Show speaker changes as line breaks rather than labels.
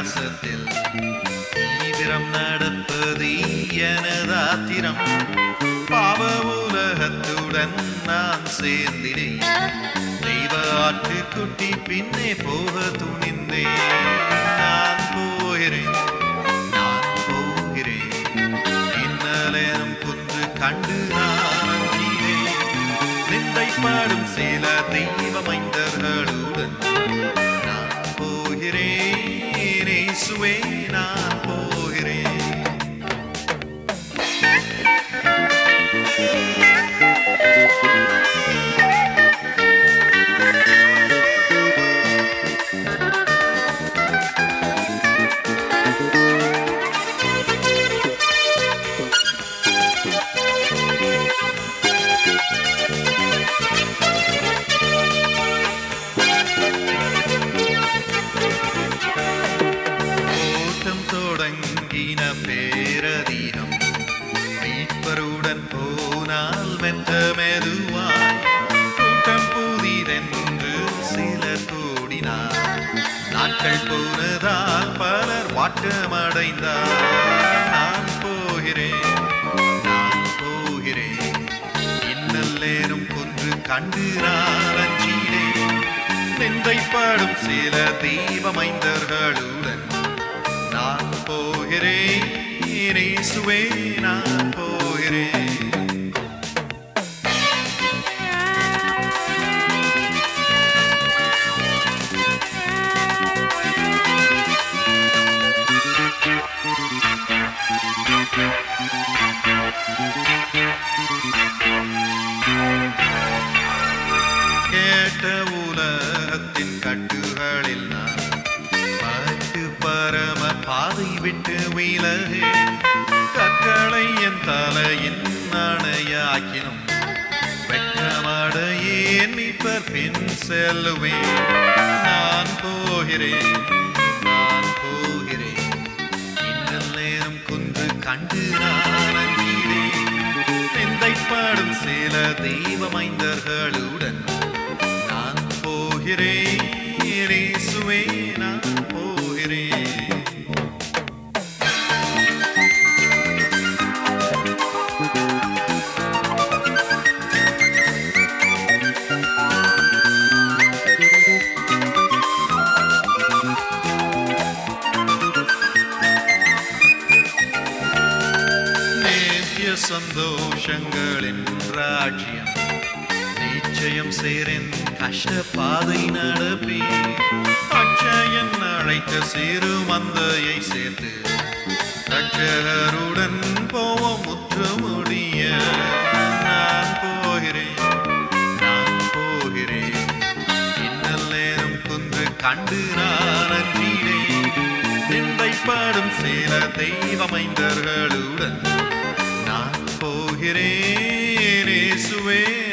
பிரயாசத்தில் தீவிரம் நடப்பது எனதாத்திரம் பாவ உலகத்துடன் நான் சேர்ந்தினேன் தெய்வ ஆட்டுக்குட்டி பின்னே போக துணிந்தேன் நான் போகிறேன் நான் போகிறேன் இன்னலேனும் குன்று கண்டு நான் அஞ்சினேன் நிந்தைப்பாடும் சில தெய்வமைந்தர்களுடன் நான் போகிறேன் இயேசுவே நான் போகிறேன் ஓட்டம் தொடங்கின பேரதிகம் மீட்பருடன் போனால் மெத்த மெதுவாய் கூட்டம் புதிதென்று சிலர் கூடினார் நாட்கள் போனதால் பலர் வாட்டமடைந்தார் நான் போகிறேன் நான் போகிறேன் இன்னல்லேனும் கொன்று கண்டு நான் அஞ்சினேன் நிந்தைப்படும் சில தெய்வமைந்தர்களுடன் நான் போகிறேன் இயேசுவே நான் போகிறேன் கேட்ட உலகத்தின் கட்டுகளில் நான் பட்டு பரம பாதை விட்டு விலகு கற்களை என் தலையின் அணையாக்கினும் வெட்கமடையேன் மீட்பர் பின் செல்லுவேன் நான் போகிறேன் நான் போகிறேன் இன்னல் நேரம் குன்று கண்டு நான் அஞ்சினேன் நிந்தைப்படும் சில தெய்வமைந்தர்களுடன் நான் போகிறேன் இயேசுவே நான் போகிறேன் நேத்திய சந்தோஷங்களின் ராஜ்யம் நிச்சயம் சேரின் கஷ்ட பாதை நடப்பி அச்சயன் அழைத்த சிறு மந்தையை சேர்த்து ரட்சகருடன் போவோம் முற்று முடிய நான் போகிறேன் நான் போகிறேன் இன்னல் நேரம் குன்று கண்டு நான் அஞ்சினேன் நிந்தைப்படும் சில தெய்வமைந்தர்களுடன் நான் போகிறேன் இயேசுவே